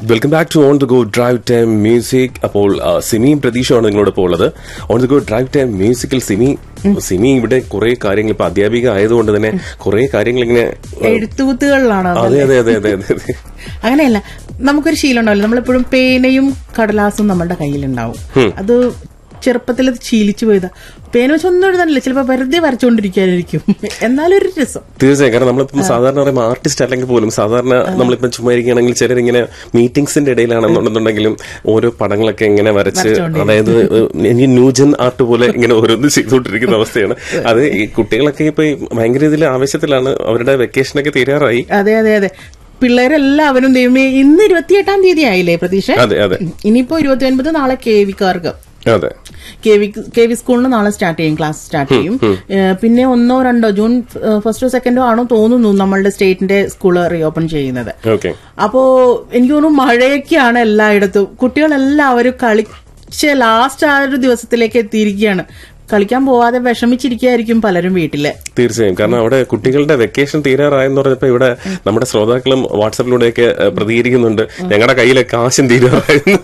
Welcome back to on the go drive time music അപ്പോൾ ആ, സിമിയും പ്രതീക്ഷയാണ് നിങ്ങളോടൊപ്പം ഉള്ളത് on the go drive time മ്യൂസിക്കിൽ സിമി സിമി ഇവിടെ കുറെ കാര്യങ്ങൾ ഇപ്പൊ അധ്യാപിക ആയതുകൊണ്ട് തന്നെ കുറെ കാര്യങ്ങൾ ഇങ്ങനെ എഴുത്തുകുത്തുകളിലാണ് അത്. അതെ അതെ അതെ അതെ അതെ അതെ അങ്ങനെയല്ല നമുക്കൊരു ശീലം ഉണ്ടാവില്ല നമ്മളെപ്പോഴും പേനയും കടലാസും നമ്മുടെ കയ്യിലുണ്ടാവും അത് ചെറുപ്പത്തിൽ അത് ശീലിച്ചു പോയതാ പേന വെച്ച് ഒന്നും എഴുതാനില്ല ചിലപ്പോ വെറുതെ വരച്ചോണ്ടിരിക്കാനായിരിക്കും എന്നാലും ഒരു രസം തീർച്ചയായും കാരണം നമ്മളിപ്പം സാധാരണ പറയുമ്പോൾ ആർട്ടിസ്റ്റ് അല്ലെങ്കിൽ പോലും സാധാരണ നമ്മളിപ്പം ചുമ്മാ ഇരിക്കുകയാണെങ്കിൽ ചിലരിങ്ങനെ മീറ്റിംഗ്സിന്റെ ഇടയിലാണെന്നുണ്ടെന്നുണ്ടെങ്കിലും ഓരോ പടങ്ങളൊക്കെ ഇങ്ങനെ വരച്ച് അതായത് എനിക്ക് ന്യൂജൻ ആർട്ട് പോലെ ഇങ്ങനെ ഓരോന്ന് ചെയ്തുകൊണ്ടിരിക്കുന്ന അവസ്ഥയാണ് അത് ഈ കുട്ടികളൊക്കെ ഇപ്പൊ ഈ ഭയങ്കര ഇതിൽ ആവശ്യത്തിലാണ് അവരുടെ വെക്കേഷനൊക്കെ തീരാറായി അതെ അതെ അതെ പിള്ളേരെല്ലാവരും ദൈവമേ ഇന്ന് ഇരുപത്തിയെട്ടാം തീയതി ആയില്ലേ പ്രതീക്ഷ അതെ അതെ ഇനിയിപ്പോ ഇരുപത്തി ഒൻപത് നാളെ കെ വിക്കാർക്ക് അതെ കെ വി കെ വി സ്കൂളിന് നാളെ സ്റ്റാർട്ട് ചെയ്യും ക്ലാസ് സ്റ്റാർട്ട് ചെയ്യും ഏഹ് പിന്നെ ഒന്നോ രണ്ടോ ജൂൺ ഫസ്റ്റോ സെക്കൻഡോ ആണോ തോന്നുന്നു നമ്മളുടെ സ്റ്റേറ്റിന്റെ സ്കൂൾ റീഓപ്പൺ ചെയ്യുന്നത് ഓക്കെ അപ്പോ എനിക്ക് തോന്നുന്നു മഴയൊക്കെയാണ് എല്ലായിടത്തും കുട്ടികളെല്ലാവരും കളിച്ച് ലാസ്റ്റ് ആ ഒരു ദിവസത്തിലേക്ക് എത്തിയിരിക്കുകയാണ് കളിക്കാൻ പോവാതെ വിഷമിച്ചിരിക്കുകയായിരിക്കും പലരും വീട്ടില് തീർച്ചയായും കാരണം അവിടെ കുട്ടികളുടെ വെക്കേഷൻ തീരാറായെന്ന് പറഞ്ഞപ്പോ ഇവിടെ നമ്മുടെ ശ്രോതാക്കളും വാട്സാപ്പിലൂടെയൊക്കെ ഏഹ്, പ്രതികരിക്കുന്നുണ്ട് ഞങ്ങളുടെ കയ്യിലെ കാശും തീരാറായെന്ന്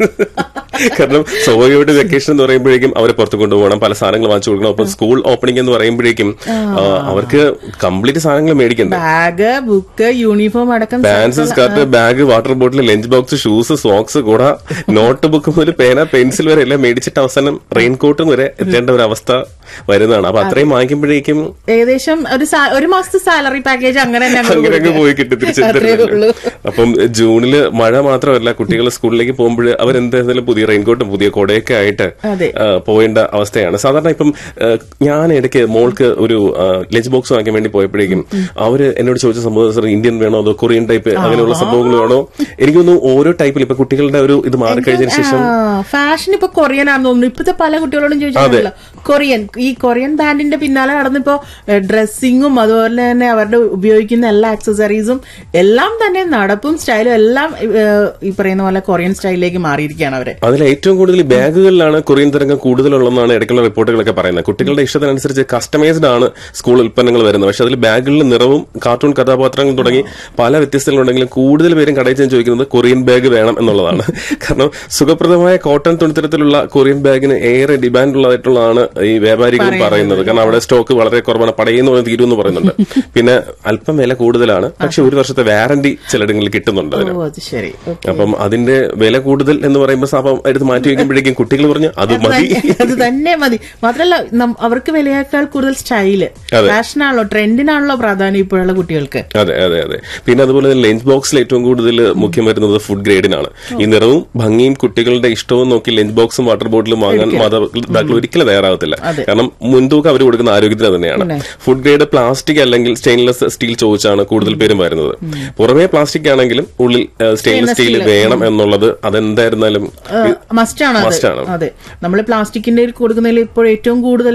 കാരണം സ്വാഭാവികമായിട്ട് വെക്കേഷൻ എന്ന് പറയുമ്പോഴേക്കും അവരെ പുറത്ത് കൊണ്ടുപോകണം പല സാധനങ്ങൾ വാങ്ങിച്ചു കൊടുക്കണം അപ്പൊ സ്കൂൾ ഓപ്പണിംഗ് എന്ന് പറയുമ്പോഴേക്കും ആ, അവർക്ക് കംപ്ലീറ്റ് സാധനങ്ങൾ മേടിക്കണ്ടേ ബാഗ് ബുക്ക് യൂണിഫോം അടക്കം pants skirt bag water bottle lunch box shoes socks കൂട നോട്ട് ബുക്ക് മുതൽ പേന പെൻസിൽ വരെ എല്ലാം മേടിച്ചിട്ട് അവസാനം റെയിൻകോട്ടും വരെ എത്തേണ്ട ഒരു അവസ്ഥ വരുന്നതാണ് അപ്പൊ അത്രയും വാങ്ങിക്കുമ്പോഴേക്കും ഏകദേശം ഒരു സാ- ഒരു മാസത്തെ സാലറി പാക്കേജ് അങ്ങനെ തന്നെ അങ്ങോട്ട് അങ്ങനെ അങ്ങ് കൊടുക്കുക. പോയി കിട്ടി തിരിച്ചു അത്രേ ഉള്ളൂ. അപ്പം ജൂണില് മഴ മാത്രമല്ല കുട്ടികൾ സ്കൂളിലേക്ക് പോകുമ്പോൾ അവരെന്തായാലും പുതിയ റെയിൻകോട്ടും പുതിയ കൊടയൊക്കെ ആയിട്ട് അതെ. ആ, പോകേണ്ട അവസ്ഥയാണ് സാധാരണ ഇപ്പം ആ, ഞാൻ ഇടയ്ക്ക് മോൾക്ക് ഒരു ലഞ്ച് ബോക്സ് വാങ്ങിക്കാൻ വേണ്ടി പോയപ്പോഴേക്കും അവര് എന്നോട് ചോദിച്ച സംഭവം സാർ ഇന്ത്യൻ വേണോ അതോ കൊറിയൻ ടൈപ്പ് അങ്ങനെയുള്ള സംഭവങ്ങൾ വേണോ എനിക്കൊന്നും ഓരോ ടൈപ്പിൽ ഇപ്പൊ കുട്ടികളുടെ ഒരു ഇത് മാറിക്കഴിഞ്ഞതിന് ശേഷം ഫാഷൻ ഇപ്പൊ കൊറിയൻ ആണെന്ന് തോന്നുന്നു ഇപ്പത്തെ പല കുട്ടികളോടും ചോദിച്ചാണല്ലോ കൊറിയൻ ഈ കൊറിയൻ ബാൻഡിന്റെ പിന്നാലെ നടന്നിപ്പോ ഡ്രസ്സിങ്ങും അതുപോലെ തന്നെ അവരുടെ ഉപയോഗിക്കുന്ന എല്ലാ ആക്സസറീസും എല്ലാം തന്നെ നടപ്പും സ്റ്റൈലും എല്ലാം ഏഹ്, ഈ പറയുന്ന പോലെ കൊറിയൻ സ്റ്റൈലിലേക്ക് മാറിയിരിക്കുകയാണ് അവര് അതിൽ ഏറ്റവും കൂടുതൽ ബാഗുകളിലാണ് കൊറിയൻ തരംഗം കൂടുതലുള്ളതെന്നാണ് ഇടയ്ക്കുള്ള റിപ്പോർട്ടുകളൊക്കെ പറയുന്നത് കുട്ടികളുടെ ഇഷ്ടത്തിനനുസരിച്ച് കസ്റ്റമൈസ്ഡ് ആണ് സ്കൂൾ ഉൽപ്പന്നങ്ങൾ വരുന്നത് പക്ഷെ അതിൽ ബാഗുകളിൽ നിറവും കാർട്ടൂൺ കഥാപാത്രങ്ങൾ തുടങ്ങി പല വ്യത്യസ്തങ്ങളുണ്ടെങ്കിലും കൂടുതൽ പേരും കടയിൽ ചെന്ന് ചോദിക്കുന്നത് കൊറിയൻ ബാഗ് വേണം എന്നുള്ളതാണ് കാരണം സുഖപ്രദമായ കോട്ടൺ തുണിത്തരത്തിലുള്ള കൊറിയൻ ബാഗിന് ഏറെ ഡിമാൻഡ് ഉള്ളതായിട്ടുള്ളതാണ് ഈ വ്യാപാരികൾ പറയുന്നത് കാരണം അവിടെ സ്റ്റോക്ക് വളരെ കുറവാണ് പടയെന്ന് പറഞ്ഞ് തീരുമെന്ന് പറയുന്നുണ്ട് പിന്നെ അല്പം വില കൂടുതലാണ് പക്ഷെ ഒരു വർഷത്തെ വാറന്റി ചിലയിടങ്ങളിൽ കിട്ടുന്നുണ്ട് അതിന് ഓ അത് ശരി ഓക്കെ. അപ്പം അതിന്റെ വില കൂടുതൽ എന്ന് പറയുമ്പോൾ സാപ്പം എടുത്ത് മാറ്റി വയ്ക്കുമ്പോഴേക്കും കുട്ടികൾ പറഞ്ഞു അത് മതി അത് തന്നെ മതി മാത്രല്ല നം- അവർക്ക് വിലയേക്കാൾ കൂടുതൽ സ്റ്റൈല് അതെ. ഫാഷനാണല്ലോ ട്രെൻഡിനാണല്ലോ പ്രാധാന്യം ഇപ്പോഴുള്ള കുട്ടികൾക്ക് അതെ അതെ അതെ പിന്നെ അതുപോലെ തന്നെ ലഞ്ച് ബോക്സിൽ ഏറ്റവും കൂടുതൽ മുഖ്യം വരുന്നത് ഫുഡ് ഗ്രേഡിനാണ് ഈ നിറവും ഭംഗിയും കുട്ടികളുടെ ഇഷ്ടവും നോക്കി ലഞ്ച് ബോക്സും വാട്ടർ ബോട്ടിലും വാങ്ങാൻ മാതാപിതാക്കൾ ഒരിക്കലും തയ്യാറാവത്തില്ല അതെ. കാരണം മുൻതൂക്കം അവർ കൊടുക്കുന്ന ആരോഗ്യത്തിന് തന്നെയാണ് ഫുഡ് ഗ്രേഡ് പ്ലാസ്റ്റിക് അല്ലെങ്കിൽ സ്റ്റെയിൻലെസ് സ്റ്റീൽ ചോദിച്ചാണ് കൂടുതൽ പേരും വരുന്നത് പുറമേ പ്ലാസ്റ്റിക് ആണെങ്കിലും ഉള്ളിൽ സ്റ്റെയിൻലെസ് സ്റ്റീൽ വേണം എന്നുള്ളത് അതെന്തായിരുന്നാലും മസ്റ്റ് ആണ് Must ആണ്. അതെ നമ്മൾ പ്ലാസ്റ്റിക്കിന്റെ കൊടുക്കുന്നതിൽ ഇപ്പോൾ ഏറ്റവും കൂടുതൽ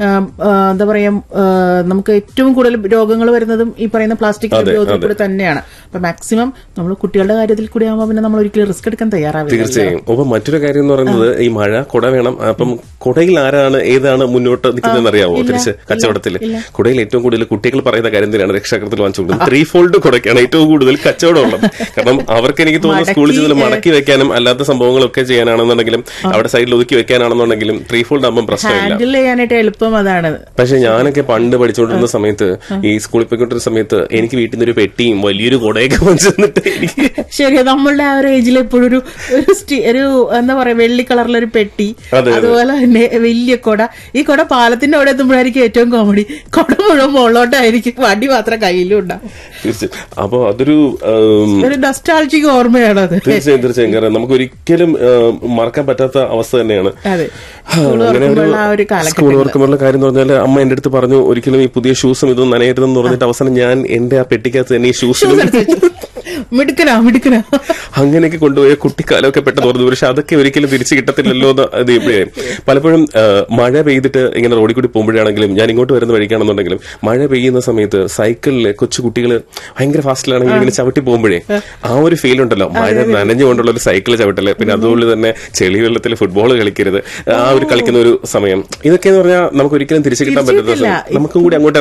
എന്താ പറയാ ആ, നമുക്ക് ഏറ്റവും കൂടുതൽ രോഗങ്ങൾ വരുന്നതും ഈ പറയുന്ന പ്ലാസ്റ്റിക് ഉപയോഗത്തിൽ കൂടെ തന്നെയാണ് അപ്പൊ മാക്സിമം നമ്മൾ കുട്ടികളുടെ കാര്യത്തിൽ കൂടി ആകുമ്പോൾ പിന്നെ നമ്മൾ ഒരിക്കലും റിസ്ക് എടുക്കാൻ തയ്യാറാവില്ല തീർച്ചയായും അപ്പൊ മറ്റൊരു കാര്യം എന്ന് പറയുന്നത് ഈ മഴ കുട വേണം അപ്പം കുടയിൽ ആരാണ് ഏതാണ് മുന്നോട്ട് നിൽക്കുന്നതെന്ന് അറിയാവോ തിരിച്ച് കച്ചവടത്തിൽ കുടയിൽ ഏറ്റവും കൂടുതൽ കുട്ടികൾ പറയുന്ന കാര്യം തന്നെയാണ് രക്ഷാകരത്തിൽ വാങ്ങിച്ചു കൊടുക്കുന്നത് ത്രീ ഫോൾഡ് കുടയ്ക്കാണ് ഏറ്റവും കൂടുതൽ കച്ചവടം ഉള്ളത് കാരണം അവർക്ക് എനിക്ക് തോന്നുന്നു സ്കൂളിൽ ചെന്ന് മടക്കി വെക്കാനും അല്ലാത്ത സംഭവങ്ങളൊക്കെ ചെയ്യാനാണെന്നുണ്ടെങ്കിലും അവിടെ സൈഡിൽ ഒതുക്കി വെക്കാനാണെന്നുണ്ടെങ്കിലും ത്രീ ഫോൾഡ് ആകുമ്പോൾ പ്രശ്നമില്ല ഹാൻഡിൽ ചെയ്യാനായിട്ട് എളുപ്പം അതാണ് പക്ഷെ ഞാനൊക്കെ പണ്ട് പഠിച്ചുകൊണ്ടിരുന്ന സമയത്ത് ഈ സ്കൂളിൽ പോയിക്കൊണ്ടിരുന്ന സമയത്ത് എനിക്ക് വീട്ടിൽ നിന്ന് ഒരു പെട്ടിയും വലിയൊരു കുടയൊക്കെ വാങ്ങിച്ചു തന്നിട്ട് എനിക്ക് ശരി നമ്മളുടെ ആ ഒരു ഏജിൽ എപ്പോഴും ഒരു ഒരു സ്റ്റീ- ഒരു എന്താ പറയാ വെള്ളി കളറിലൊരു പെട്ടി അതെ. അതുപോലെ തന്നെ വലിയ കൊട ഈ കൊട പാലത്തിന്റെ അവിടെ എത്തുമ്പോഴായിരിക്കും ഏറ്റവും കോമഡി കൊട മുഴുവൻ മുകളിലോട്ടായിരിക്കും വണ്ടി മാത്രം കയ്യിലും ഉണ്ടാവും തീർച്ചയായും അപ്പൊ അതൊരു ഉം, ഒരു നസ്റ്റാൾജിക്ക് ഓർമ്മയാണ് അത് തീർച്ചയായും തീർച്ചയായും കാരണം നമുക്ക് ഒരിക്കലും ആ, മറക്കാൻ പറ്റാത്ത അവസ്ഥ തന്നെയാണ് അതെ ആ, സ്കൂൾ അങ്ങനെ ഒരു തുറക്കുമ്പോഴുള്ള ആ ഒരു സ്കൂൾ കാലഘട്ടം തുറക്കുമ്പോഴുള്ള കാര്യം എന്ന് പറഞ്ഞാൽ അമ്മ എന്റെ അടുത്ത് പറഞ്ഞു ഒരിക്കലും ഈ പുതിയ ഷൂസും ഇതൊന്നും നനയരുതെന്ന് പറഞ്ഞിട്ട് അവസാനം ഞാൻ എന്റെ ആ പെട്ടിക്കകത്ത് തന്നെ ഈ ഷൂസിനും മിടുക്കനാ മിടുക്കനാ അങ്ങനെയൊക്കെ കൊണ്ടുപോയ കുട്ടിക്കാലമൊക്കെ പെട്ടെന്ന് ഓർന്നു പക്ഷെ അതൊക്കെ ഒരിക്കലും തിരിച്ചു കിട്ടത്തില്ലല്ലോ എന്ന് അത് ഇപ്പോഴേ പലപ്പോഴും ആ, മഴ പെയ്തിട്ട് ഇങ്ങനെ റോഡിൽ കൂടി പോകുമ്പോഴാണെങ്കിലും ഞാൻ ഇങ്ങോട്ട് വരുന്ന വഴിക്കാണെന്നുണ്ടെങ്കിലും മഴ പെയ്യുന്ന സമയത്ത് സൈക്കിളില് കൊച്ചു കുട്ടികൾ ഭയങ്കര ഫാസ്റ്റിലാണെങ്കിൽ ഇങ്ങനെ ചവിട്ടി പോകുമ്പോഴേ ആ ഒരു ഫീൽ ഉണ്ടല്ലോ മഴ നനഞ്ഞുകൊണ്ടുള്ള ഒരു സൈക്കിൾ ചവിട്ടല് പിന്നെ അതുപോലെ തന്നെ ചെളി വെള്ളത്തിൽ ഫുട്ബോൾ കളിക്കരുത് ആ ഒരു കളിക്കുന്ന ഒരു സമയം ഇതൊക്കെ എന്ന് പറഞ്ഞാൽ നമുക്ക് ഒരിക്കലും തിരിച്ചു കിട്ടാൻ തിരിച്ചു പറ്റുന്ന കിട്ടില്ല. സമയം. നമുക്കും കൂടി അങ്ങോട്ട്